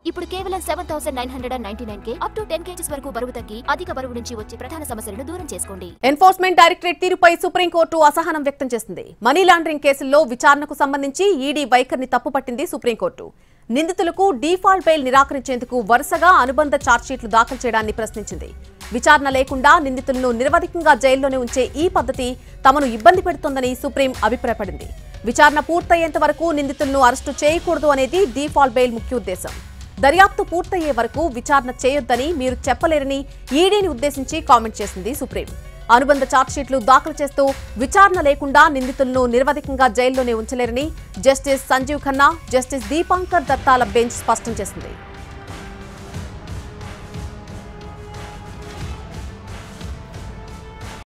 ఇప్పుడు కేవలం seven thousand nine hundred and ninety nine కే అప్ టు టెన్ కేజీస్ వరకు బరువు తగ్గి అధిక బరువు నుంచి వచ్చే ప్రధాన సమస్యలను దూరం చేసుకోండి ఎన్ఫోర్స్మెంట్ డైరెక్టరేట్ తీరుపై సుప్రీంకోర్టు అసహనం వ్యక్తం చేసింది మనీ లాండరింగ్ కేసుల్లో విచారణకు సంబంధించి ఈడీ వైఖరిని తప్పుపట్టింది సుప్రీంకోర్టు నిందితులకు డీఫాల్ట్ బెయిల్ నిరాకరించేందుకు వరుసగా అనుబంధ ఛార్జ్షీట్లు దాఖలు చేయడాన్ని ప్రశ్నించింది విచారణ లేకుండా నిందితులను నిరవధికంగా జైల్లోనే ఉంచే ఈ పద్ధతి తమను ఇబ్బంది పెడుతోందని సుప్రీం అభిప్రాయపడింది విచారణ పూర్తయ్యేంత వరకు నిందితులను అరెస్టు చేయకూడదు అనేది డీఫాల్ట్ బెయిల్ ముఖ్య ఉద్దేశం దర్యాప్తు పూర్తయ్యే వరకు విచారణ చేయొద్దని మీరు చెప్పలేరని ఈడీని ఉద్దేశించి కామెంట్ చేసింది సుప్రీం అనుబంధ ఛార్జ్షీట్లు దాఖలు చేస్తూ విచారణ లేకుండా నిందితులను నిరవధికంగా జైల్లోనే ఉంచలేరని జస్టిస్ సంజీవ్ ఖన్నా జస్టిస్ దీపాంకర్ దత్తాల బెంచ్ స్పష్టం చేసింది